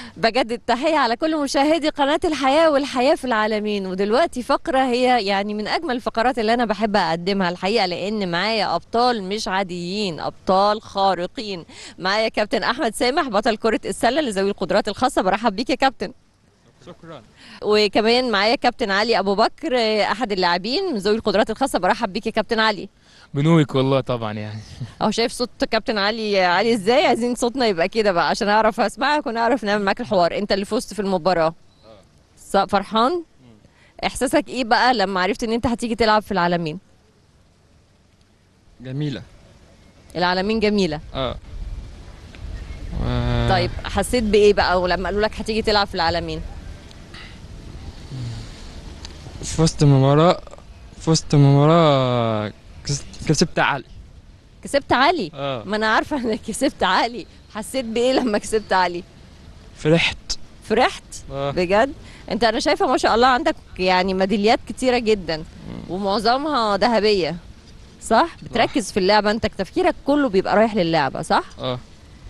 بجد التحية على كل مشاهدي قناة الحياة والحياة في العالمين ودلوقتي فقرة هي يعني من أجمل الفقرات اللي أنا بحب أقدمها الحقيقة لأن معايا أبطال مش عاديين أبطال خارقين معايا كابتن أحمد سامح بطل كرة السلة لذوي القدرات الخاصة برحب بيك يا كابتن شكرا وكمان معايا كابتن علي أبو بكر أحد اللاعبين من ذوي القدرات الخاصة برحب بيك يا كابتن علي بنوك والله طبعا يعني اهو شايف صوت كابتن علي علي ازاي عايزين صوتنا يبقى كده بقى عشان اعرف اسمعك ونعرف نعمل معاك الحوار انت اللي فزت في المباراه ص- فرحان احساسك ايه بقى لما عرفت ان انت هتيجي تلعب في العالمين جميلة العالمين جميله اه و- طيب حسيت بايه بقى ولما قالوا لك هتيجي تلعب في العالمين في وسط المباراة في وسط المباراة كس- كسبت علي كسبت علي اه ما انا عارفه انك كسبت علي حسيت بايه لما كسبت علي فرحت فرحت اه بجد انت انا شايفه ما شاء الله عندك يعني ميداليات كتيره جدا ومعظمها ذهبيه صح بتركز في اللعبه انت تفكيرك كله بيبقى رايح للعبه صح اه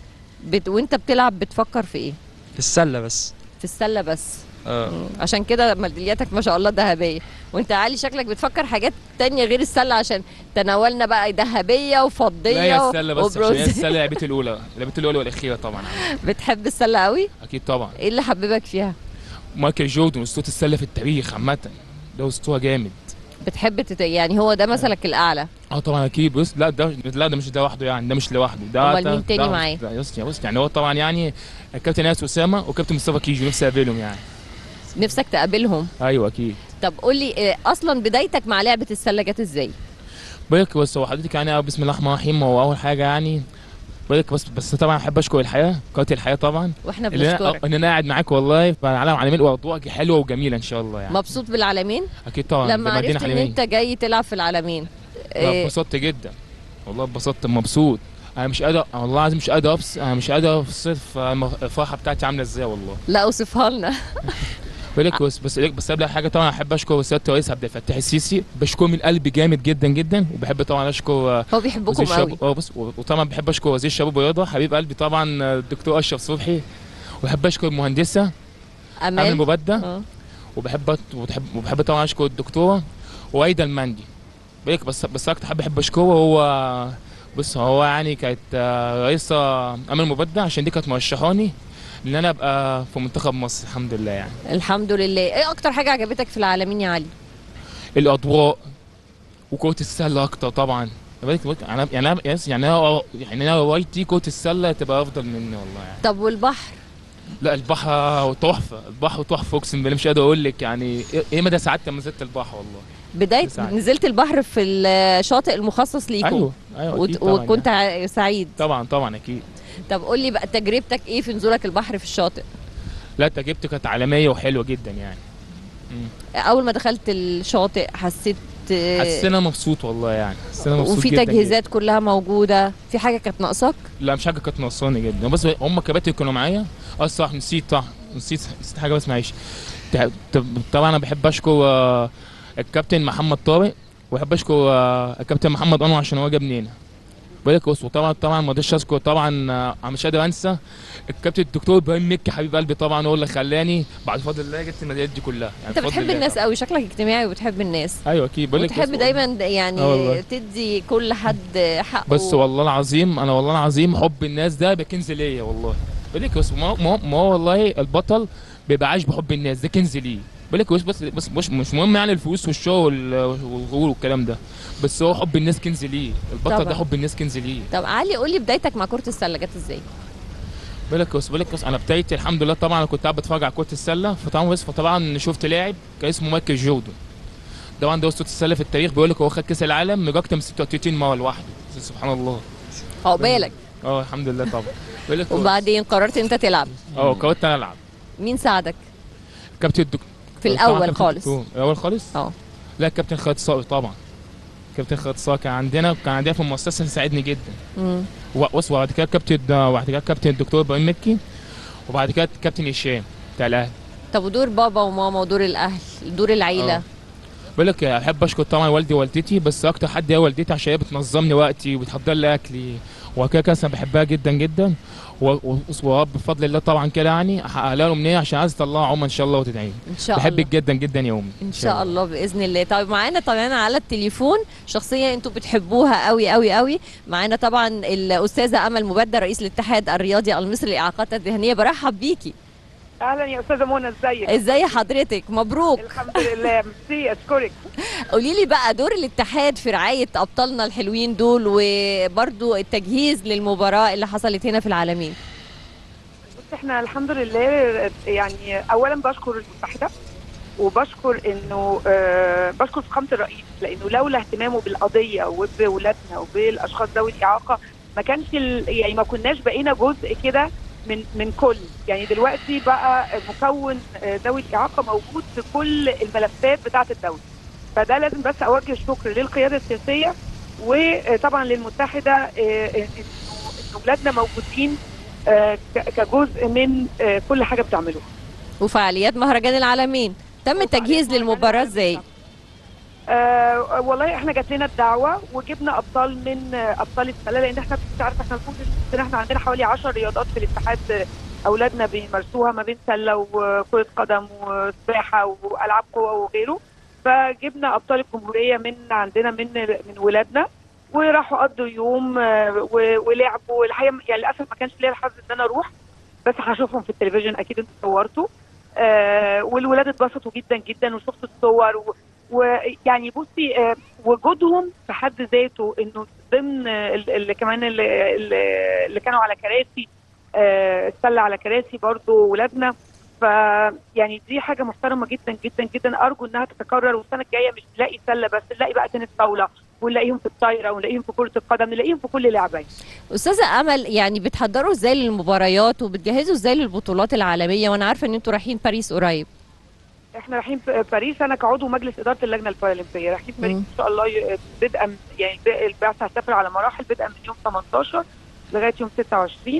بت... وانت بتلعب بتفكر في ايه في السلة بس في السله بس اه مم. عشان كده ميدالياتك ما شاء الله ذهبيه وانت علي شكلك بتفكر حاجات تانية غير السله عشان تناولنا بقى ذهبيه وفضيه لا هي السله بس عشان هي وبرونز. السله لعبتي الاولى لعبتي الاولى والاخيره طبعا بتحب السله قوي اكيد طبعا ايه اللي حببك فيها مايكل جوردن اسطوره السله في التاريخ عامه ده اسطوره جامد بتحب تت... يعني هو ده مثلك الاعلى اه طبعا اكيد بص لا ده لا ده مش ده وحده يعني ده مش لوحده ده أمال ده- مين تاني ده- معاه؟ ده بص بص يعني هو طبعا يعني الكابتن ياسر اسامه وكابتن مصطفى كيجو نفسي اقابلهم يعني نفسك تقابلهم ايوه اكيد طب قول لي اصلا بدايتك مع لعبه السله جت ازاي بالك بس هو حضرتك يعني بسم الله الرحمن الرحيم هو اول حاجه يعني بالك بس بس طبعا احب اشكر الحياه قناه الحياه طبعا واحنا اللي انا بنشكرك ان انا قاعد معاك والله في العالم العالمين واوضاع حلوه وجميله ان شاء الله يعني مبسوط بالعالمين اكيد طبعا لما ده مدينة عرفت ان حلوين. انت جاي تلعب في العالمين لا، إيه اتبسطت جدا والله اتبسطت مبسوط انا مش قادر والله العظيم مش قادر ابص انا مش قادر اوصف الفرحه بتاعتي عامله ازاي والله لا اوصفها لنا بالك بس بس بس قبل أي حاجه طبعا احب اشكر سياده الرئيس عبد الفتاح السيسي بشكره من قلبي جامد جدا جدا وبحب طبعا اشكر آه، هو وزير بيحبكم قوي الشباب اه بص و- وطبعا بحب اشكر وزير الشباب والرياضه حبيب قلبي طبعا آه، الدكتور اشرف صبحي وبحب اشكر المهندسه امل امال مبدع آه. وبحب وبحب, وبحب طبعا اشكر الدكتوره وايدا المندي بالك بس بس اكتر حد بحب اشكره هو بص هو يعني كانت آه، رئيسه امل مبدع عشان دي كانت مرشحاني ان انا ابقى في منتخب مصر الحمد لله يعني الحمد لله ايه اكتر حاجه عجبتك في العالمين يا علي الاضواء وكرة السلة اكتر طبعا بالك بالك انا يعني انا يس- يعني انا يعني انا هوايتي كرة السلة تبقى افضل مني والله يعني طب والبحر لا البحر تحفة البحر تحفة اقسم بالله مش قادر اقول لك يعني إيه- ايه مدى سعادتي لما نزلت البحر والله بدايه سعيد. نزلت البحر في الشاطئ المخصص ليكم ايوه ايوه وت- أكيد طبعا وكنت يعني. ع- سعيد طبعا طبعا اكيد طب قول لي بقى تجربتك ايه في نزولك البحر في الشاطئ لا تجربتي كانت عالمية وحلوة جدا يعني اول ما دخلت الشاطئ حسيت حسيت ان انا مبسوط والله يعني حسيت إن أنا مبسوط وفي جداً تجهيزات كلها موجوده في حاجه كانت ناقصاك جداً. لا مش حاجة كانت ناقصاني جدا بس هم كباتن كانوا معايا اه صح نسيت صح نسيت نسيت حاجة بس معلش تع- طب- طبعا انا بحب اشكر آه، الكابتن محمد طارق وبحب اشكر آه، الكابتن محمد انور عشان هو جابني هنا بالك بص وطبعا طبعا ما اقدرش اشكر طبعا آه، انا مش قادر انسى الكابتن الدكتور ابراهيم مكي حبيب قلبي طبعا هو اللي خلاني بعد فضل الله جبت الميداليات دي كلها يعني انت بفضل بتحب الله الناس طبعاً. قوي شكلك اجتماعي وبتحب الناس ايوه اكيد بقول لك وتحب بص- دايما آه يعني والله. تدي كل حد حقه بس والله العظيم انا والله العظيم حب الناس ده بيبقى كنز ليا والله بقول لك بس ما ما ما هو والله البطل بيبقى عايش بحب الناس ده كنز ليه بقول لك بس بس بس مش مش مهم يعني الفلوس والشغل والغرور والكلام ده بس هو حب الناس كنز ليه البطل طبعا. ده حب الناس كنز ليه طب علي قول لي بدايتك مع كرة السلة جت ازاي؟ بقول لك بس بقول لك بس انا بدايتي الحمد لله طبعا انا كنت قاعد بتفرج على كره السله فطبعا بس فطبعا شفت لاعب كان اسمه مايكل جوردن طبعا ده اسطوره السله في التاريخ بيقول لك هو خد كاس العالم من اكتر من 36 مره لوحده سبحان الله عقبالك اه الحمد لله طبعا بيقول لك وبعدين قررت انت تلعب اه قررت انا العب مين ساعدك؟ كابتن الدك... في طبعاً الاول كابتن خالص الدكتور. الاول خالص اه لا كابتن خالد صقر طبعا كابتن خالد صقر كان عندنا كان عندنا في المؤسسه ساعدني جدا مم. بص وبعد كده كابتن وبعد كده كابتن الدكتور ابراهيم مكي وبعد كده كابتن هشام بتاع الاهلي طب ودور بابا وماما ودور الاهل دور العيله آه. بقول لك احب اشكر طبعا والدي ووالدتي بس اكتر حد هي والدتي عشان هي بتنظم لي وقتي وبتحضر لي اكلي وكده كده أنا بحبها جدا جدا و- و- ورب بفضل الله طبعا كده يعني احقق لها الامنيه عشان عايز اطلعها عمى ان شاء الله وتدعي ان شاء الله بحبك جدا جدا يا امي ان شاء الله باذن الله طيب معانا طبعا على التليفون شخصيه انتوا بتحبوها قوي قوي قوي معانا طبعا الاستاذه امل مبدل رئيس الاتحاد الرياضي المصري للاعاقات الذهنيه برحب بيكي اهلا يا استاذه منى ازيك ازاي حضرتك مبروك الحمد لله ميرسي اشكرك قولي لي بقى دور الاتحاد في رعايه ابطالنا الحلوين دول وبرضو التجهيز للمباراه اللي حصلت هنا في العالمين بص احنا الحمد لله يعني اولا بشكر المتحده وبشكر انه آه بشكر فخامه الرئيس لانه لولا اهتمامه بالقضيه وبولادنا وبالاشخاص ذوي الاعاقه ما كانش ال- يعني ما كناش بقينا جزء كده من من كل يعني دلوقتي بقى مكون آه، ذوي الاعاقه موجود في كل الملفات بتاعه الدوله فده لازم بس اوجه الشكر للقياده السياسيه وطبعا للمتحده آه، انه إنه اولادنا موجودين آه، ك- كجزء من آه، كل حاجه بتعملوها وفعاليات مهرجان العالمين تم التجهيز وفعاليات للمباراه مهرجان ازاي آه والله احنا جات لنا الدعوه وجبنا ابطال من آه، ابطال السله لان احنا مش عارفه احنا المفروض إن احنا عندنا حوالي 10 رياضات في الاتحاد آه، اولادنا بيمارسوها ما بين سله وكره قدم وسباحه والعاب قوه وغيره فجبنا ابطال الجمهوريه من عندنا من من ولادنا وراحوا قضوا يوم آه، و- ولعبوا الحقيقه يعني للاسف ما كانش ليا الحظ ان انا اروح بس هشوفهم في التلفزيون اكيد انتوا صورتوا آه والولاد اتبسطوا جدا جدا وشفت الصور و ويعني بصي آه، وجودهم في حد ذاته انه ضمن ال- اللي كمان اللي, اللي- اللي كانوا على كراسي آه، السله على كراسي برضو ولادنا ف يعني دي حاجه محترمه جدا جدا جدا ارجو انها تتكرر والسنه الجايه مش نلاقي سله بس نلاقي بقى تنس طاوله ونلاقيهم في الطايره ونلاقيهم في كره القدم نلاقيهم في كل لعبه استاذه امل يعني بتحضروا ازاي للمباريات وبتجهزوا ازاي للبطولات العالميه وانا عارفه ان انتوا رايحين باريس قريب احنا رايحين في باريس انا كعضو مجلس اداره اللجنه البارالمبيه رايحين في باريس مم. ان شاء الله ي- بدءا يعني ب- البعثه هتسافر على مراحل بدءا من يوم 18 لغايه يوم 26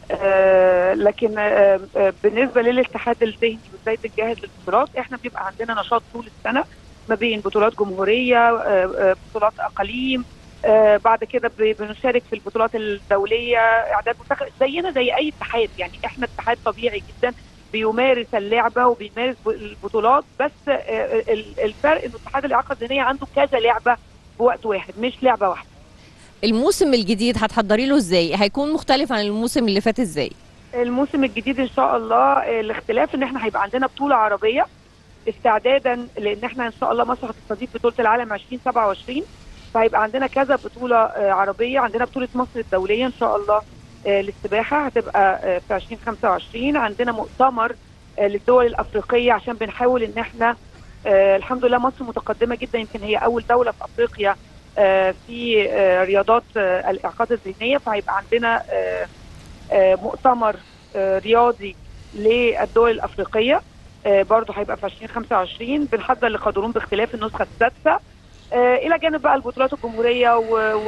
آه لكن آه آه بالنسبه للاتحاد الذهني وازاي تجهز للبطولات احنا بيبقى عندنا نشاط طول السنه ما بين بطولات جمهوريه آه آه بطولات اقاليم آه بعد كده ب- بنشارك في البطولات الدوليه اعداد منتخب زينا زي اي اتحاد يعني احنا اتحاد طبيعي جدا بيمارس اللعبه وبيمارس ب- البطولات بس آه، ال- الفرق انه اتحاد الاعاقه الذهنيه عنده كذا لعبه في وقت واحد مش لعبه واحده الموسم الجديد هتحضري له ازاي هيكون مختلف عن الموسم اللي فات ازاي الموسم الجديد ان شاء الله آه، الاختلاف ان احنا هيبقى عندنا بطوله عربيه استعدادا لان احنا ان شاء الله مصر هتستضيف بطوله العالم 2027 فهيبقى عندنا كذا بطوله آه، عربيه عندنا بطوله مصر الدوليه ان شاء الله آه، للسباحه هتبقى آه، في 2025 عندنا مؤتمر آه، للدول الافريقيه عشان بنحاول ان احنا آه، الحمد لله مصر متقدمه جدا يمكن هي اول دوله في افريقيا آه، في آه، رياضات آه، الاعاقات الذهنيه فهيبقى عندنا آه، آه، مؤتمر آه، رياضي للدول الافريقيه آه، برضه هيبقى في 2025 بنحضر لقادرون باختلاف النسخه السادسه آه، الى جانب بقى البطولات الجمهوريه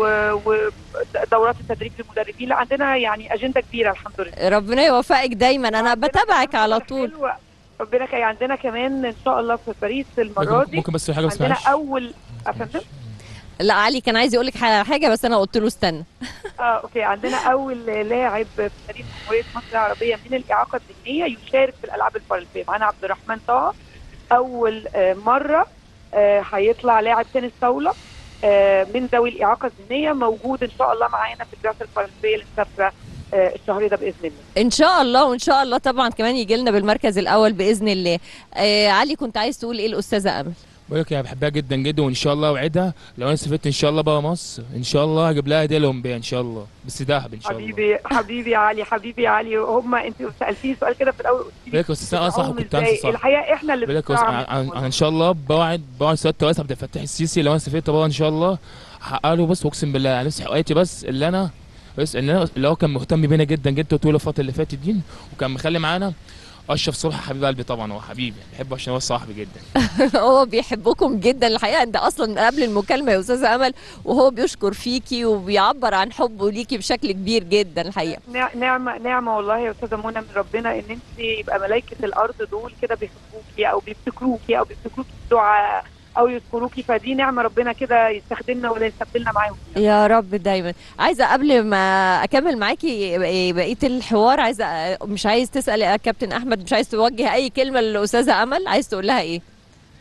ودورات التدريب للمدربين لا عندنا يعني اجنده كبيره الحمد لله ربنا يوفقك دايما انا عندنا بتابعك كمان على حاجة طول حلوة. ربنا كان عندنا كمان ان شاء الله في باريس المره ممكن, دي ممكن بس حاجه بس عندنا معلش اول افندم لا علي كان عايز يقول لك حاجه بس انا قلت له استنى اه اوكي عندنا اول لاعب في تاريخ جمهوريه مصر العربيه من الاعاقه الذهنيه يشارك في الالعاب البارالمبيه معانا عبد الرحمن طه اول آه، مره آه، هيطلع لاعب تنس طاوله آه، من ذوي الاعاقه الذهنيه موجود ان شاء الله معانا في البعثه البارالمبيه اللي مسافره آه، الشهر ده باذن الله ان شاء الله وان شاء الله طبعا كمان يجي لنا بالمركز الاول باذن الله آه علي كنت عايز تقول ايه الاستاذه امل بقول لك يا بحبها جدا جدا وان شاء الله اوعدها لو انا سافرت ان شاء الله بقى مصر ان شاء الله هجيب لها هديه الاولمبيه ان شاء الله بس دهب ان شاء الله حبيبي حبيبي يا علي حبيبي يا علي هم انت سالتيني سؤال كده في الاول قلت لي بقول لك بس انا صح بتدعوهم كنت إزاي؟ انسى صح الحقيقه احنا اللي بقول لك بس بندعم انا أنا- الموضوع. أنا ان شاء الله بوعد بوعد سياده الرئيس عبد الفتاح السيسي لو انا سافرت بقى ان شاء الله هحقق له بس اقسم بالله يعني نفسي حقيقتي بس اللي انا بس اللي انا اللي هو كان مهتم بينا جدا جدا طول الفتره اللي فاتت دي وكان مخلي معانا اشرف صبحي حبيب قلبي طبعا هو حبيبي بحبه عشان هو صاحبي جدا هو بيحبكم جدا الحقيقه انت اصلا قبل المكالمه يا استاذه امل وهو بيشكر فيكي وبيعبر عن حبه ليكي بشكل كبير جدا الحقيقه نع- نعمة نعمة والله يا أستاذة منى من ربنا إن أنت يبقى ملائكة الأرض دول كده بيحبوكي أو بيفتكروكي أو بيفتكروكي بدعاء او يذكروكي فدي نعمه ربنا كده يستخدمنا ولا يستبدلنا معاهم يا رب دايما عايزه قبل ما اكمل معاكي بقيه الحوار عايزه مش عايز تسال يا كابتن احمد مش عايز توجه اي كلمه للاستاذه امل عايز تقول لها ايه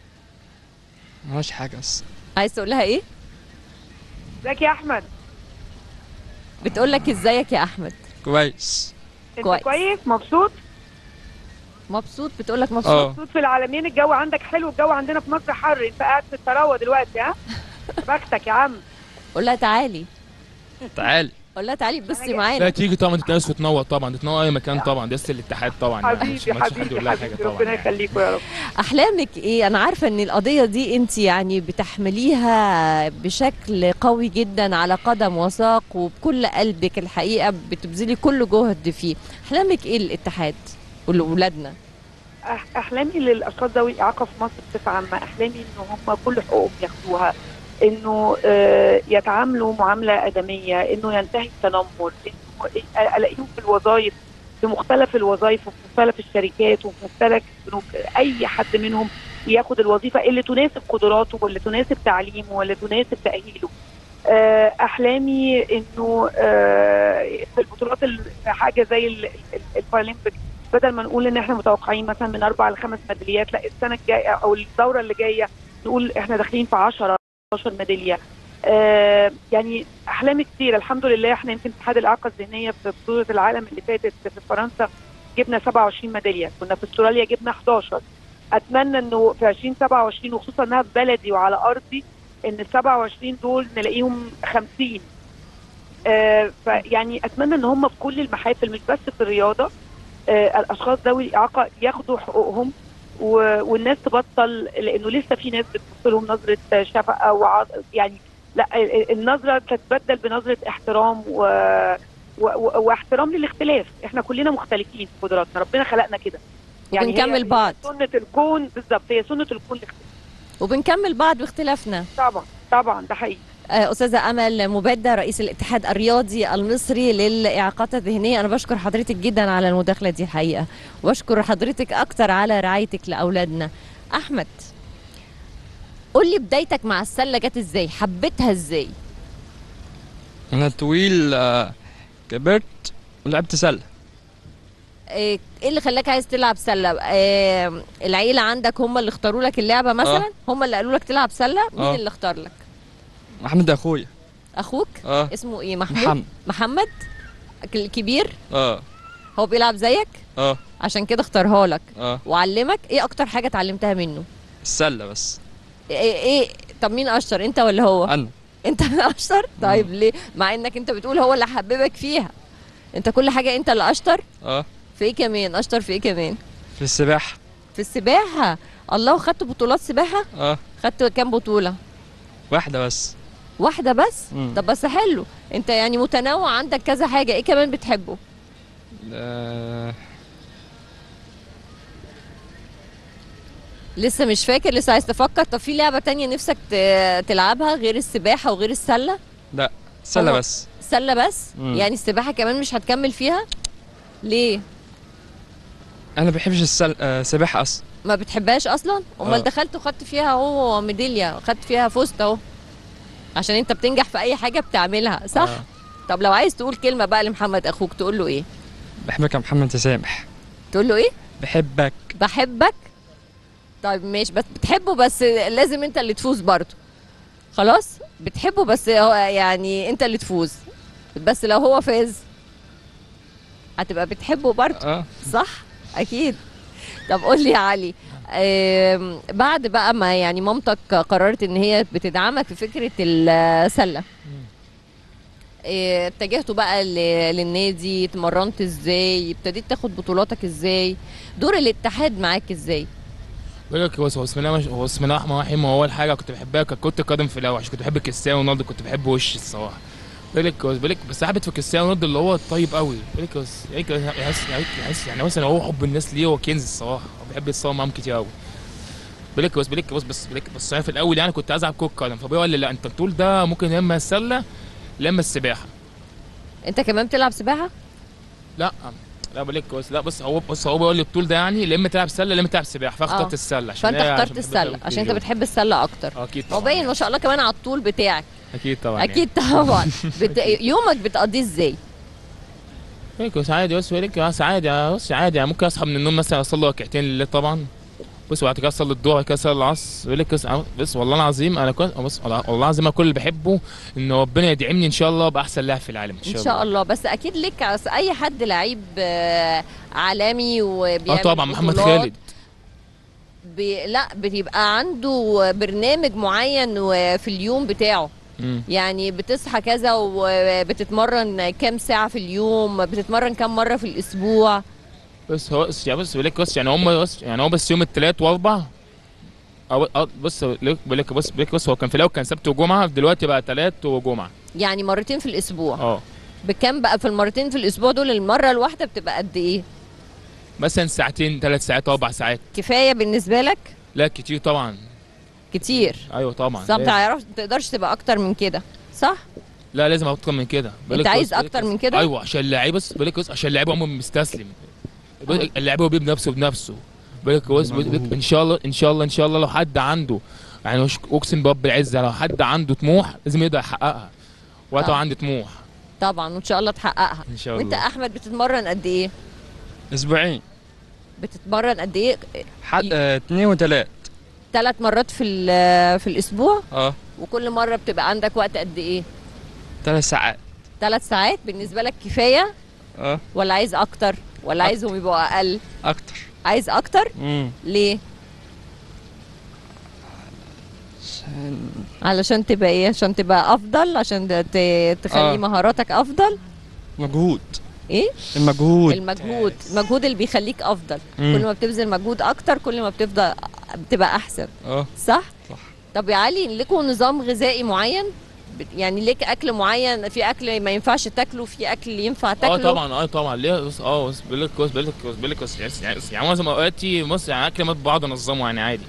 مش حاجة بس عايز تقول لها ايه ازيك يا احمد بتقول لك ازيك يا احمد كويس انت كويس. كويس, مبسوط مبسوط بتقول لك مبسوط اه مبسوط في العالمين الجو عندك حلو الجو عندنا في مصر حر انت قاعد في الطراوه دلوقتي ها بختك يا عم قول لها تعالي تعالي قول لها تعالي بصي أنا- لا معانا تيجي طبعا تتناقش وتنور طبعا تتنور اي مكان طبعا ده لسه الاتحاد طبعا يعني مش- حبيبي ما فيش حد حبيبي يقول لها حاجه حبيبي طبعا ربنا يعني. يخليكوا يا رب احلامك ايه انا عارفه ان القضيه دي انت يعني بتحمليها بشكل قوي جدا على قدم وساق وبكل قلبك الحقيقه بتبذلي كل جهد فيه احلامك ايه للاتحاد ولولادنا أح- احلامي للاشخاص ذوي الاعاقه في مصر بصفه عامه احلامي ان هم كل حقوقهم ياخدوها انه آه، يتعاملوا معامله ادميه انه ينتهي التنمر انه الاقيهم في الوظائف في مختلف الوظائف وفي مختلف الشركات وفي مختلف البنوك اي حد منهم ياخد الوظيفه اللي تناسب قدراته واللي تناسب تعليمه واللي تناسب تاهيله آه، احلامي انه آه، في البطولات ال- حاجه زي ال- ال- البارالمبيك بدل ما نقول ان احنا متوقعين مثلا من اربع لخمس ميداليات لا السنه الجايه او الدوره اللي جايه نقول احنا داخلين في 10 12 ميداليه آه يعني احلام كتير الحمد لله احنا يمكن اتحاد الاعاقه الذهنيه في بطوله العالم اللي فاتت في فرنسا جبنا 27 ميداليه كنا في استراليا جبنا 11 اتمنى انه في 2027 وخصوصا انها في بلدي وعلى ارضي ان ال 27 دول نلاقيهم 50 آه فيعني اتمنى ان هم في كل المحافل مش بس في الرياضه آه الاشخاص ذوي الاعاقه ياخدوا حقوقهم و- والناس تبطل لانه لسه في ناس بتبص لهم نظره شفقه وعض يعني لا ال- ال- النظره تتبدل بنظره احترام و... و... و... واحترام للاختلاف احنا كلنا مختلفين في قدراتنا ربنا خلقنا كده وبنكمل هي- بعض. سنه الكون بالظبط هي سنه الكون الاختلاف وبنكمل بعض باختلافنا طبعا طبعا ده حقيقي آه، استاذه امل مبدة رئيس الاتحاد الرياضي المصري للاعاقات الذهنيه انا بشكر حضرتك جدا على المداخله دي الحقيقه واشكر حضرتك اكتر على رعايتك لاولادنا احمد قول لي بدايتك مع السله جت ازاي حبيتها ازاي انا طويل آه، كبرت ولعبت سلة ايه إيه اللي خلاك عايز تلعب سله إيه العيله عندك هم اللي اختاروا لك اللعبه مثلا هم اللي قالوا لك تلعب سله مين آه. اللي اختار لك محمد اخويا اخوك اه اسمه ايه محمود محمد محمد الكبير اه هو بيلعب زيك اه عشان كده اختارها لك اه وعلمك ايه اكتر حاجه اتعلمتها منه السلة بس ايه, إيه طب مين اشطر انت ولا هو انا انت اللي اشطر طيب ليه مع انك انت بتقول هو اللي حببك فيها انت كل حاجه انت اللي اشطر اه في ايه كمان اشطر في ايه كمان في السباحة في السباحه الله وخدت بطولات سباحه اه خدت كام بطوله واحدة بس واحده بس مم. طب بس حلو انت يعني متنوع عندك كذا حاجه ايه كمان بتحبه آه، لسه مش فاكر لسه عايز تفكر طب في لعبه تانية نفسك ت- تلعبها غير السباحه وغير السله لا سلة هو- بس سله بس مم. يعني السباحه كمان مش هتكمل فيها ليه انا بحبش السل... آه، سباحة اصلا ما بتحبهاش اصلا امال آه. دخلت وخدت فيها اهو ميداليه خدت فيها فزت اهو عشان انت بتنجح في اي حاجه بتعملها صح آه. طب لو عايز تقول كلمه بقى لمحمد اخوك تقول له ايه بحبك يا محمد تسامح تقول له ايه بحبك بحبك طيب ماشي بس بتحبه بس لازم انت اللي تفوز برضه خلاص بتحبه بس هو يعني انت اللي تفوز بس لو هو فاز هتبقى بتحبه برضه اه صح اكيد طب قول لي يا علي آم، بعد بقى ما يعني مامتك قررت ان هي بتدعمك في فكره السله آه، اتجهتوا بقى ل- للنادي اتمرنت ازاي ابتديت تاخد بطولاتك ازاي دور الاتحاد معاك ازاي بقول لك هو بسم الله مش- هو بسم الله الرحمن الرحيم هو اول حاجه كنت بحبها كانت كره القدم في الاول عشان كنت بحب كريستيانو رونالدو كنت بحب وش الصراحه بقول لك بقول لك بس حبيت في كريستيانو رونالدو اللي هو طيب قوي بقول لك بس يعني يحس يحس يعني مثلا هو حب الناس ليه هو كنز الصراحه هو بيحب يتصور معاهم كتير قوي بقول لك بس بقول لك بص بس بقول لك بس انا في الاول يعني كنت عايز العب كره قدم فابويا قال لي لا انت بتقول ده ممكن يا اما السله يا اما السباحه انت كمان بتلعب سباحه لا لا بقول لك بص لا بص هو بص هو بيقول لي الطول ده يعني لا اما تلعب سله لا اما تلعب سباحه فاخترت آه. السله عشان فانت هي- اخترت بحب السله الجو- عشان انت الجو. بتحب السله اكتر آه، اكيد هو طبعا باين ما شاء الله كمان على الطول بتاعك اكيد طبعا اكيد طبعا بت... يومك بتقضيه ازاي يعني. بس عادي بس بقول لك بس عادي بص عادي يعني ممكن اصحى من النوم مثلا اصلي ركعتين لله طبعا بص بعد كده اصلي الظهر بعد كده اصلي العصر بقول لك بس, بس والله العظيم انا كنت بص والله العظيم أنا كل اللي بحبه ان ربنا يدعمني ان شاء الله باحسن لاعب في العالم ان شاء ان الله شاء الله بس اكيد لك أصل اي حد لعيب آه، عالمي وبيعمل اه طبعا محمد بطولات، خالد بي... لا بيبقى عنده برنامج معين و- في اليوم بتاعه مم. يعني بتصحى كذا وبتتمرن كام ساعة في اليوم بتتمرن كام مرة في الأسبوع بس هو بس يعني بص بقول لك بص يعني هم بس يعني هو بس يوم الثلاث واربع أو أو بص بقول لك بص بقول لك بص هو كان في الاول كان سبت وجمعه دلوقتي بقى ثلاث وجمعه يعني مرتين في الأسبوع اه بكام بقى في المرتين في الأسبوع دول المرة الواحدة بتبقى قد إيه مثلا ساعتين ثلاث ساعات اربع ساعات كفاية بالنسبة لك لا كتير طبعا كتير ايوه طبعا صح ما لازم. تعرفش تقدرش تبقى أكتر من كده صح لا لازم اكتر من كده بقول أنت لك عايز بص- بقول لك أكتر بص- من كده؟ ايوه عشان اللعيب بس بقول لك بص عشان اللعيب عمره مستسلم بقول لك اللعيب هو بيبني نفسه بنفسه بقول لك بص بقول لك ان شاء الله ان شاء الله ان شاء الله لو حد عنده يعني وش- اقسم برب العزه لو حد عنده طموح لازم يقدر يحققها وانا آه. طبعا عندي طموح طبعا وإن شاء الله تحققها ان شاء وأنت الله أحمد بتتمرن قد إيه اسبوعين بتتمرن قد إيه حد آه، اثنين وثلاث ثلاث مرات في ال- في الأسبوع اه وكل مرة بتبقى عندك وقت قد إيه ثلاث ساعات ثلاث ساعات بالنسبة لك كفاية اه ولا عايز أكتر ولا أكتر. عايزهم يبقوا أقل اكتر عايز أكتر امم ليه عشان علشان تبقى إيه عشان تبقى أفضل عشان ت- ت- تخلي آه. مهاراتك أفضل مجهود إيه المجهود المجهود المجهود اللي بيخليك أفضل مم. كل ما بتبذل مجهود أكتر كل ما بتفضل بتبقى أحسن اه صح صح. طب يا علي لكم نظام غذائي معين بت- يعني ليك اكل معين في اكل ما ينفعش تاكله في اكل ينفع تاكله اه طبعا اه طبعا ليه بص اه بص بقول لك بص بقول لك بص بقول لك بص يعني يعني- يعني معظم اوقاتي بص يعني اكل ما بقعد انظمه يعني عادي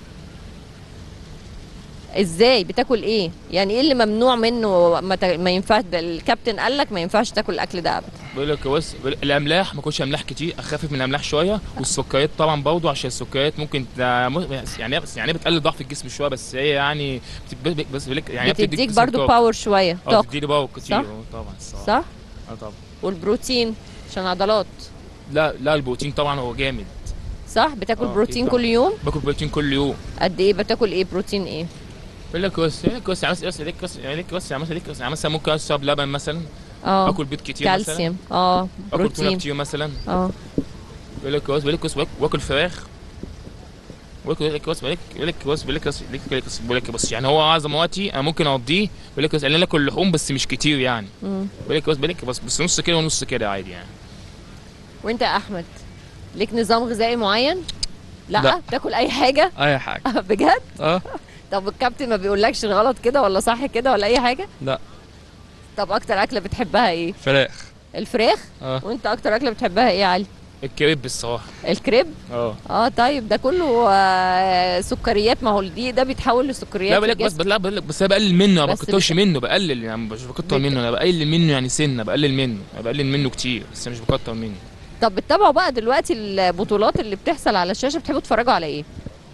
ازاي بتاكل ايه يعني ايه اللي ممنوع منه ما, ت... ما ينفعش ده الكابتن قال لك ما ينفعش تاكل الاكل ده ابدا بقول لك بص بقول- الاملاح ما اكلش املاح كتير اخفف من الاملاح شويه والسكريات طبعا برضه عشان السكريات ممكن تا- م- يعني بس يعني بتقلل ضعف الجسم شويه بس هي يعني بت- بس بقول لك يعني هي بتديك بتديك جسم برضو طاقة. باور شويه اه طاقه بتديني باور كتير صح؟ اه طبعا الصراحه صح اه طبعا والبروتين عشان عضلات لا لا البروتين طبعا هو جامد صح بتاكل آه، بروتين أكيد كل يوم باكل بروتين كل يوم قد ايه بتاكل ايه بروتين ايه بقول لك بص بقول لك بص يعني بس بس ليك بس يعني ليك بس يعني مثلا ليك بس يعني مثلا ممكن اشرب لبن مثلا اه اكل بيض كتير مثلا كالسيوم اه اكل تونه بروتين كتير مثلا اه بقول لك بص بقول لك بص واكل فراخ بقول لك بص بقول لك بقول لك بص بقول لك بص بقول لك بص بقول لك بص يعني هو اعظم وقتي انا ممكن اقضيه بقول لك بص انا اكل لحوم بس مش كتير يعني مم. بقول لك بص بقول لك بص بس نص كده ونص كده عادي يعني وانت يا احمد ليك نظام غذائي معين لا, لا. تاكل اي حاجه اي حاجه بجد اه طب الكابتن ما بيقولكش غلط كده ولا صح كده ولا اي حاجه لا طب اكتر اكله بتحبها ايه فراخ الفراخ اه وانت اكتر اكله بتحبها ايه يا علي الكريب الصراحه الكريب اه اه طيب ده كله آه سكريات ما هو دي ده بيتحول لسكريات لا في بقول لك بس الجسم. لا بقول لك بس انا بقلل منه ما بس بكترش بت- منه بقلل يعني مش بكتر بت- منه انا بقلل منه يعني سنه بقلل منه أنا بقلل منه كتير بس مش بكتر منه طب بتتابعوا بقى دلوقتي البطولات اللي بتحصل على الشاشه بتحبوا تتفرجوا على ايه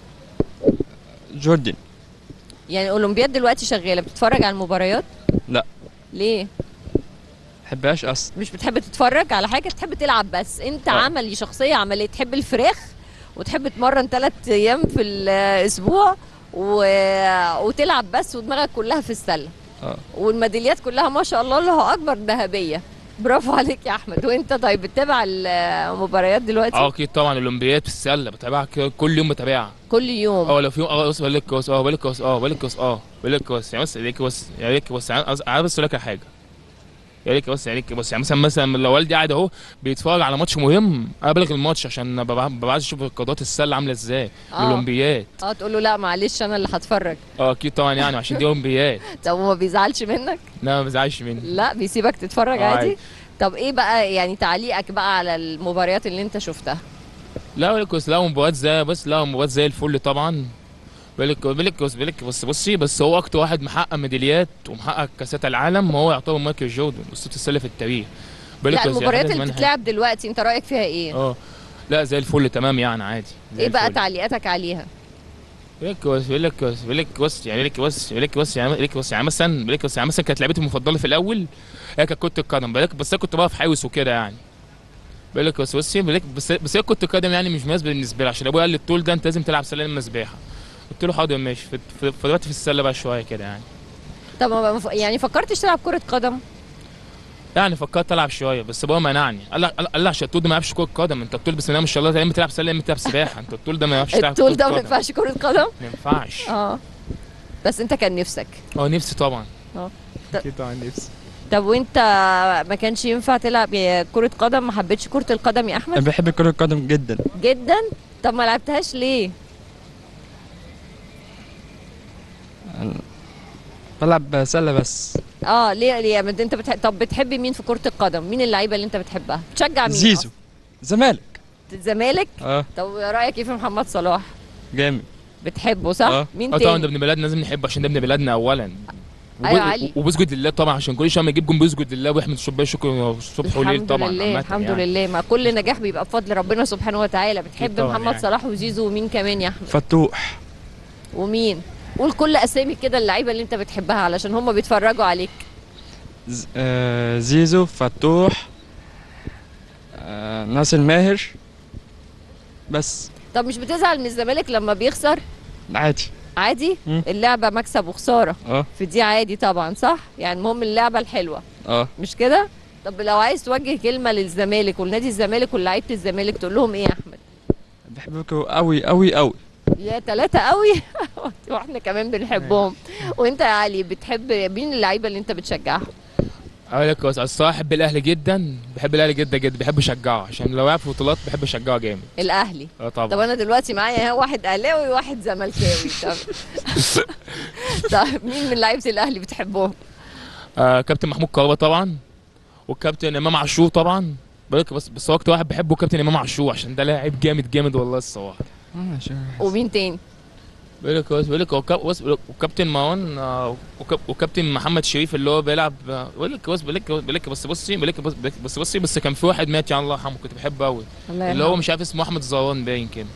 جوردن يعني اولمبياد دلوقتي شغاله بتتفرج على المباريات لا. ليه بحبهاش اصلا مش بتحب تتفرج على حاجه تحب تلعب بس انت آه. عملي شخصيه عمليه تحب الفراخ وتحب تمرن ثلاث ايام في الاسبوع و... وتلعب بس ودماغك كلها في السله اه والميداليات كلها ما شاء الله الله اكبر ذهبيه برافو عليك يا احمد وانت طيب بتتابع المباريات دلوقتي اه اكيد طبعا الاولمبياد في السله بتابعها ك- كل يوم بتابعها كل يوم اه لو في يوم اه بص بقول لك بص اه بقول لك بص اه بقول لك بص اه بقول لك بص يعني بص يعني بص يعني لك بص يعني عايز بس اقول لك على حاجه يعني لك بص يعني لك بص يعني مثلا مثلا لو والدي قاعد اهو بيتفرج على ماتش مهم انا بلغي الماتش عشان ببقى ببقى عايز اشوف قناه السله عامله ازاي آه. الاولمبياد اه تقول له لا معلش انا اللي هتفرج اه اكيد طبعا يعني عشان دي اولمبياد طب وما بيزعلش منك لا ما بزعلش مني لا بيسيبك تتفرج آه، عادي عادي. طب ايه بقى يعني تعليقك بقى على المباريات اللي انت شفتها لا بقول لك بس لا مباريات زي بس لا مباريات زي الفل طبعا بقول لك بقول لك بص بقول لك بص بصي بس هو اكتر واحد محقق ميداليات ومحقق كاسات العالم هو يعتبر مايكل جوردن اسطوره السله في التاريخ بقول لك لا بس المباريات حاجة اللي زمان بتتلعب دلوقتي انت رايك فيها ايه اه لا زي الفل تمام يعني عادي زي ايه بقى الفل. تعليقاتك عليها بيقول لك بص بيقول لك بص بيقول لك بص يعني بيقول لك بص بيقول لك بص يعني بيقول لك بص يعني مثلا بيقول لك بص يعني مثلا كانت لعبتي المفضله في الاول هي كانت كره القدم بيقول لك بس انا كنت بقى في حيوس وكده يعني بيقول لك بص بص بيقول لك بس بس هي كره القدم يعني مش مناسبه بالنسبه لي عشان ابويا قال لي الطول ده انت لازم تلعب سلالم مسبحه قلت له حاضر ماشي ف- ف- فدلوقتي في السله بقى شويه كده يعني طب ما بقى- يعني فكرتش تلعب كره قدم يعني فكرت العب شويه بس ابويا منعني قال لي قال لي عشان الطول ده ما يعرفش كره قدم انت الطول بسم الله ما شاء الله يا اما تلعب سله يا اما تلعب سباحه انت الطول ده ما يعرفش تلعب الطول كرة ده ما قدم. ينفعش كره قدم ما ينفعش اه بس انت كان نفسك اه نفسي طبعا اه. اكيد طبعا نفسي طب وانت ما كانش ينفع تلعب كره قدم ما حبيتش كره القدم يا انا احمد بحب كرة القدم جدا جدا طب ما لعبتهاش ليه بلعب سلة بس اه ليه ليه ما انت بتح... طب بتحب مين في كره القدم مين اللعيبه اللي انت بتحبها بتشجع مين زيزو زمالك أصلاً؟ الزمالك اه طب رايك ايه في محمد صلاح جامد بتحبه صح اه. مين اه طبعا ده تاني ابن بلادنا لازم نحبه عشان ده ابن بلادنا اولا أيوة علي. وبسجد لله طبعا عشان كل شويه ما يجيب جون بيسجد لله ويحمد شبيه شكر صبح وليل الحمد طبعا لله عامة الحمد يعني. لله ما كل نجاح بيبقى بفضل ربنا سبحانه وتعالى بتحب طبعاً محمد يعني. صلاح وزيزو ومين كمان يا احمد فتوح ومين قول كل اسامي كده اللعيبه اللي انت بتحبها علشان هم بيتفرجوا عليك ز- آه زيزو فتوح آه ناصر ماهر بس طب مش بتزعل من الزمالك لما بيخسر عادي عادي مم. اللعبه مكسب وخساره اه في دي عادي طبعا صح يعني المهم اللعبه الحلوه اه مش كده طب لو عايز توجه كلمه للزمالك ولنادي الزمالك ولعيبه الزمالك تقول لهم ايه يا احمد بحبكم قوي قوي قوي يا ثلاثة قوي واحنا كمان بنحبهم وانت يا علي بتحب مين اللعيبه اللي انت بتشجعها اقول لك بس الصراحه بحب الاهلي جدا بحب الاهلي جدا جدا بحب اشجعه عشان لو لعب في بطولات بحب اشجعه جامد الاهلي اه طب طبعا انا دلوقتي معايا واحد اهلاوي وواحد زملكاوي طب طب مين من لعيبه الاهلي بتحبهم آه كابتن محمود كهربا طبعا والكابتن امام عاشور طبعا بقول لك بس بس هو اكتر واحد بحبه كابتن امام عاشور عشان ده لاعب جامد جامد والله الصراحه ومين تاني بقول لك بس بقول لك هو كاب- بص بقول لك وكابتن مروان آه، وكاب- وكابتن محمد شريف اللي هو بيلعب آه، بقول لك بس بقول لك بقول لك بس بصي بقول لك بص بقول لك بس بصي بس كان في واحد مات يعني الله يرحمه كنت بحبه قوي الله اللي هو يرحمه. مش عارف اسمه احمد زهران باين كده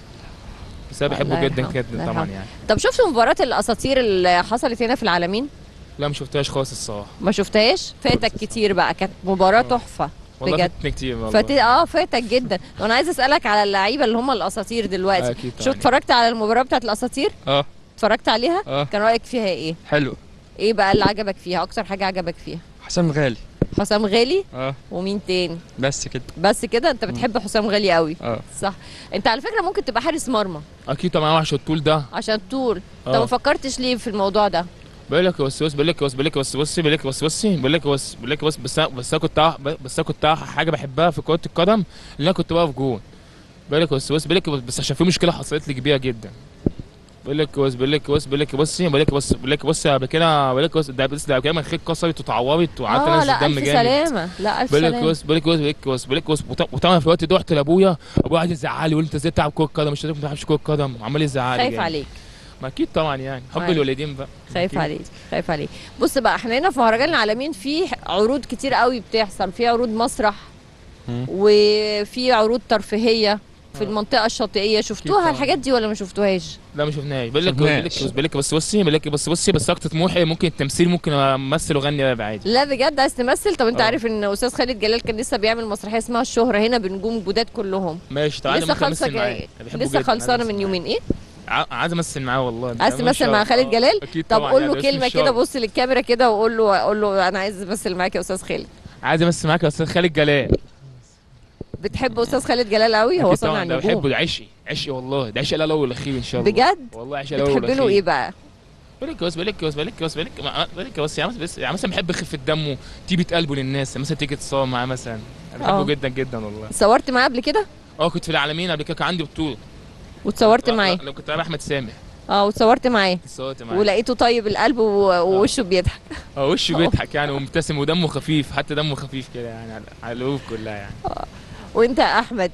بس انا الله بحبه جدا يرحمه، الله جدا طبعا يرحمه. يعني طب شفت مباراه الاساطير اللي حصلت هنا في العالمين لا ما شفتهاش خالص الصراحه ما شفتهاش فاتك خالص كتير بقى كانت مباراه آه. تحفه والله بجد. فاتني كتير والله فات اه فاتك جدا وانا عايزه اسالك على اللعيبه اللي هم الاساطير دلوقتي اكيد شو طبعا اتفرجت على المباراه بتاعت الاساطير اه اتفرجت عليها اه كان رايك فيها ايه حلو ايه بقى اللي عجبك فيها اكتر حاجه عجبك فيها حسام غالي حسام غالي اه ومين تاني بس كده بس كده انت بتحب حسام غالي قوي اه صح انت على فكره ممكن تبقى حارس مرمى اكيد طبعا عشان الطول ده عشان طول طب اه. ما فكرتش ليه في الموضوع ده بقول لك بس بص بقول لك بس بقول لك بس بصي بقول لك بس بصي بقول لك بس بقول لك بس بس أنا- بس انا كنت أع- بس انا كنت أع- حاجه بحبها في كره القدم اللي انا كنت بقف جون بقول لك بس بص بقول لك بس عشان في مشكله حصلت لي كبيره جدا بقول لك بس بقول لك بس بقول لك بصي بقول لك بس بقول لك بص قبل كده بقول لك بس ده بس ده كده مناخيري اتكسرت واتعورت وقعدت اه انزل لا دم الف جامد سلامه لا الف بقول لك سلامه بص بقول لك بص بقول لك بص بقول لك بص وط- وطبعا في الوقت ده رحت لابويا ابويا قعد يزعق لي يقول لي انت ازاي تلعب كره قدم مش لازم ما تلعبش كره قدم وعمال يزعق لي خايف جامد. عليك ما اكيد طبعا يعني حب أيوة. الوالدين بقى خايف أكيد. عليك خايف عليك بص بقى احنا هنا في مهرجان العالمين في عروض كتير قوي بتحصل في عروض مسرح مم. وفي عروض ترفيهيه في آه. المنطقه الشاطئيه شفتوها طبعاً. الحاجات دي ولا ما شفتوهاش لا ما شفناش بقول لك بقول لك شفناش. بس بقول لك بس بصي بقول لك بس بصي بس اكتر طموحي ممكن التمثيل ممكن امثل واغني راب عادي لا بجد عايز تمثل طب انت آه. عارف ان استاذ خالد جلال كان لسه بيعمل مسرحيه اسمها الشهره هنا بنجوم جداد كلهم ماشي تعالى لسه ممكن خالصه امثل معاه جاي أنا بحبه لسه جداً، خلصانه عايز من أمثل يومين ايه معاه. ع- عايز امثل معاه والله عايز ده تمثل مش مع شرط. خالد آه، جلال اكيد طب طبعا قول يعني له ده اسم كلمه كده الشرط. بص للكاميرا كده وقول له قول له انا عايز امثل معاك يا استاذ خالد عايز امثل معاك يا استاذ خالد جلال بتحب استاذ خالد جلال قوي هو أكيد صانع طبعاً، ده نجوم بحبه ده عشقي عشقي والله ده عشقي الاول والاخير ان شاء الله بجد والله عشقي الاول بتحب والاخير له ايه بقى بقول لك بس بقول لك بس بقول لك بس بقول لك بقول لك بس يعني مثلا بس يعني مثلا بحب خفه دمه طيبه قلبه للناس مثلا تيجي تتصور معاه مثلا أنا بحبه آه. جدا جدا والله صورت معاه قبل كده اه كنت في العالمين قبل كده كان عندي بطوله وتصورت معاه لو كنت انا احمد سامح اه وتصورت معاه اتصورت معاه ولقيته طيب القلب و- ووشه بيضحك اه وشه بيضحك يعني ومبتسم ودمه خفيف حتى دمه خفيف كده يعني على- على القلوب كلها يعني وانت يا احمد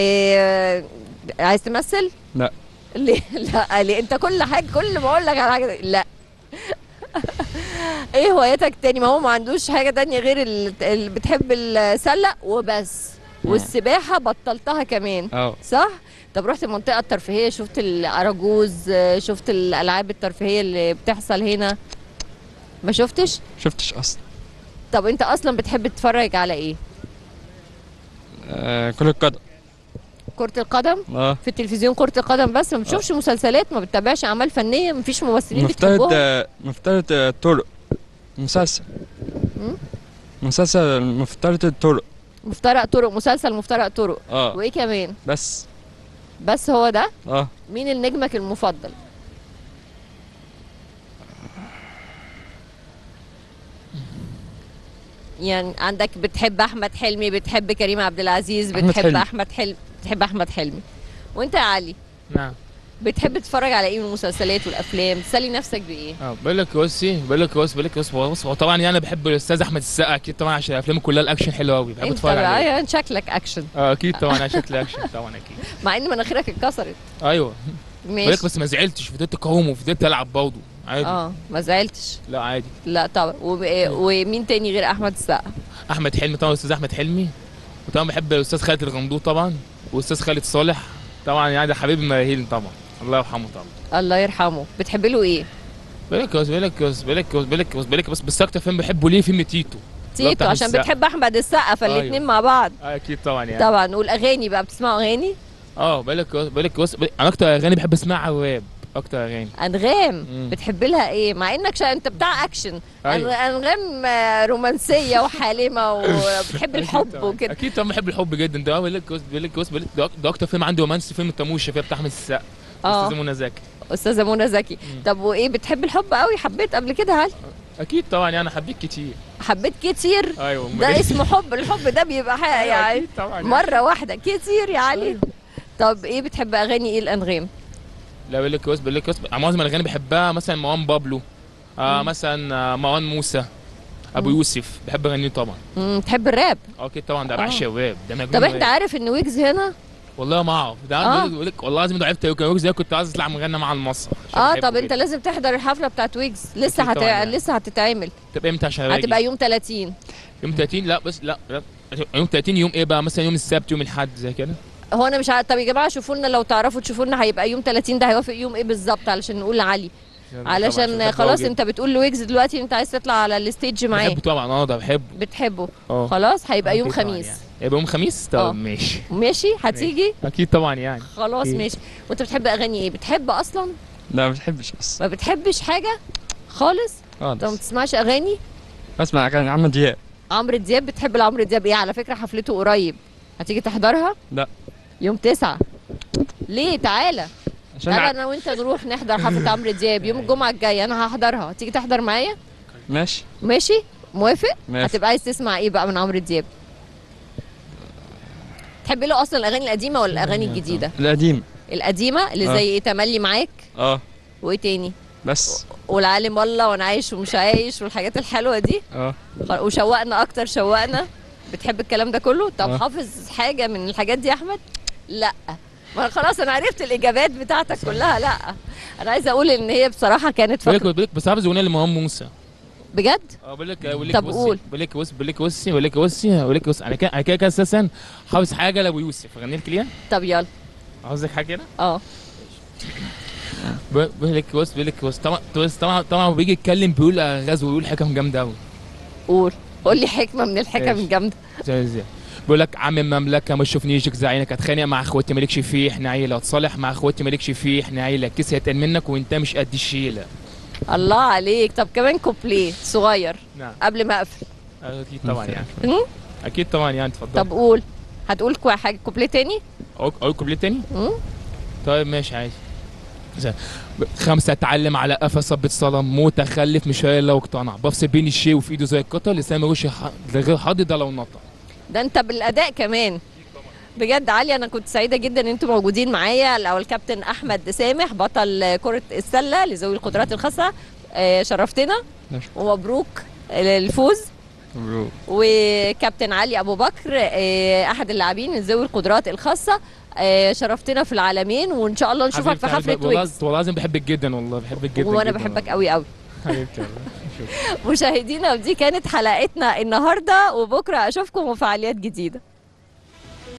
إيه عايز تمثل لا. ليه لا ليه انت كل حاجه كل ما اقول لك على حاجه لا ايه هواياتك تاني ما هو ما عندوش حاجه تانية غير اللي بتحب السله وبس والسباحه بطلتها كمان اه صح طب رحت المنطقه الترفيهيه شفت الاراجوز شفت الالعاب الترفيهيه اللي بتحصل هنا ما شفتش شفتش اصلا طب انت اصلا بتحب تتفرج على ايه آه كرة قدم كرة القدم اه في التلفزيون كرة القدم بس ما بتشوفش مسلسلات ما بتتابعش اعمال فنية ما فيش ممثلين مفترض بتحبهم آه، مفترض آه، طرق مسلسل مم؟ مسلسل مفترض الطرق مفترق طرق مسلسل مفترق طرق اه وايه كمان بس بس هو ده اه مين النجمك المفضل يعني عندك بتحب احمد حلمي بتحب كريم عبد العزيز أحمد بتحب حلمي. احمد حلمي بتحب احمد حلمي وانت يا علي نعم بتحب تتفرج على ايه من المسلسلات والافلام تسلي نفسك بايه اه بقول لك بصي بقول لك بص بقول لك بص هو بص هو طبعا يعني انا بحب الاستاذ احمد السقا اكيد طبعا عشان افلامه كلها الاكشن حلو قوي بحب انت اتفرج عليه بقى شكلك اكشن اه اكيد طبعا انا شكل اكشن طبعا اكيد مع ان مناخيرك اتكسرت ايوه بقول لك ماشي بس ما زعلتش فضلت اقاوم وفضلت العب برضه عادي اه ما زعلتش لا عادي لا طبعا وب- ومين تاني غير احمد السقا احمد حلمي طبعا الاستاذ احمد حلمي وطبعا بحب الاستاذ خالد الغندور طبعا والاستاذ خالد صالح طبعا يعني ده حبيبي مراهيل طبعا الله يرحمه طبعا الله يرحمه بتحب له ايه بقول لك بس بقول لك بس بقول لك بس بقول لك بس بقول لك بس بس اكتر فيلم بحبه ليه فيلم تيتو تيتو بتاع عشان السقا. بتحب احمد السقا فالاتنين أيوة. مع بعض اه اكيد طبعا يعني طبعا والاغاني بقى بتسمعوا اغاني اه بقول لك بقول لك بص انا اكتر اغاني بحب اسمعها راب اكتر اغاني انغام مم. بتحب لها ايه مع انك شا... انت بتاع اكشن أيوة. أنغ- انغام آه، رومانسيه وحالمه وبتحب الحب أكيد طبعاً. وكده اكيد طبعا بحب الحب جدا ده بقول لك بص بقول لك بص بقول لك ده- ده اكتر فيلم عندي رومانسي فيلم التاموشه فيها بتاع احمد السقا اه استاذ منى زكي استاذه منى زكي مم. طب وايه بتحب الحب قوي حبيت قبل كده هل اكيد طبعا يعني حبيت كتير حبيت كتير ايوه أمال ده إيه؟ اسمه حب الحب ده بيبقى حاجه أيوة، يعني أكيد طبعا مره واحده كتير يا علي أيوة. طب ايه بتحب اغاني ايه الانغام لا بقول لك بص بقول لك بص معظم الاغاني بحبها مثلا مروان بابلو آه مم. مثلا آه مروان موسى ابو مم. يوسف بحب اغنيه طبعا مم، تحب الراب اه اكيد طبعا ده آه. بعشق الراب ده مجنون طب انت راب. عارف ان ويجز هنا والله ما اعرف ده آه. بقول لك والله العظيم ده عرفت كان زي كنت عايز اطلع مغنى مع المسرح عشان اه بحبه طب انت جداً. لازم تحضر الحفله بتاعت ويجز لسه أكيد هت... طبعاً يعني. لسه هتتعمل طب امتى عشان أجي؟ هتبقى يوم 30 يوم 30 لا بس لا, لا. يوم 30 يوم ايه بقى مثلا يوم السبت يوم الاحد زي كده هو انا مش عارف طب يا جماعه شوفوا لنا لو تعرفوا تشوفوا لنا هيبقى يوم 30 ده هيوافق يوم ايه بالظبط علشان نقول لعلي طبعاً علشان بحبه خلاص جداً. انت بتقول لويجز دلوقتي انت عايز تطلع على الستيج معاه بحبه طبعا اه ده بحبه بتحبه اه خلاص هيبقى يوم أكيد طبعاً خميس يعني. يبقى يوم خميس طب آه. ماشي ماشي هتيجي اكيد طبعا يعني خلاص إيه. ماشي وانت بتحب اغاني ايه بتحب اصلا لا ما بحبش اصلا ما بتحبش حاجه خالص طب ما خالص بتسمعش اغاني بسمع اغاني عمرو دياب عمرو دياب بتحب لعمرو دياب ايه على فكره حفلته قريب هتيجي تحضرها لا. يوم تسعة ليه تعالى عشان تعالى ع- انا وانت نروح نحضر حفله عمرو دياب يوم الجمعه الجايه انا هحضرها تيجي تحضر معايا ماشي ماشي موافق ماشي هتبقى عايز تسمع ايه بقى من عمرو دياب تحب له اصلا الاغاني القديمه ولا الاغاني الجديده القديم القديمه اللي آه. زي ايه تملي معاك اه وايه تاني بس والعالم والله وانا عايش ومش عايش والحاجات الحلوه دي اه خ- وشوقنا اكتر شوقنا بتحب الكلام ده كله طب آه. حافظ حاجه من الحاجات دي يا احمد لا ما أنا خلاص انا عرفت الاجابات بتاعتك كلها لا انا عايزه اقول ان هي بصراحه كانت بقول لك فقره بقول لك بس حافظ اغنيه لمروان موسى بجد اه بقول لك بقول لك طب بصي قول. بقول لك بص بقول لك بصي بقول لك بصي بقول لك بص انا كده انا كده كده اساسا حافظ حاجه لابو يوسف اغني لك ليها طب يلا عاوزك حاجه كده اه بقول لك بص بقول لك بص طبعا بص طبعا طبعا بيجي يتكلم بيقول غزو ويقول حكم جامده قوي قول قول لي حكمه من الحكم ماشي. الجامده زي زي بقول لك عم المملكه ما تشوفنيش زعينك اتخانق مع اخواتي مالكش فيه احنا عيله اتصالح مع اخواتي مالكش فيه احنا عيله كيس هيتقل منك وانت مش قد الشيله الله عليك طب كمان كوبليه صغير نعم قبل ما اقفل اكيد طبعا يعني مم؟ اكيد طبعا يعني اتفضل طب قول هتقول كوا- حاجه كوبليه تاني اقول أقول كوبليه تاني مم؟ طيب ماشي عادي زي- خمسة اتعلم على قفا صبت صنم متخلف مش هي لو اقتنع بفصل بين الشيء وفي ايده زي القطر لسان ملوش ح- غير حاضر ده لو نطق ده انت بالاداء كمان بجد علي انا كنت سعيده جدا ان انتم موجودين معايا او الكابتن احمد سامح بطل كره السله لذوي القدرات الخاصه آه، شرفتنا ماشي. ومبروك الفوز مبروك وكابتن علي ابو بكر آه، احد اللاعبين من ذوي القدرات الخاصه آه، شرفتنا في العالمين وان شاء الله نشوفك في حبيبتي، حفله والله ويجز والله لازم بحبك جدا والله بحبك جدا وانا جداً بحبك والله. قوي قوي حبيبتي والله مشاهدينا ودي كانت حلقتنا النهارده وبكره اشوفكم وفعاليات جديده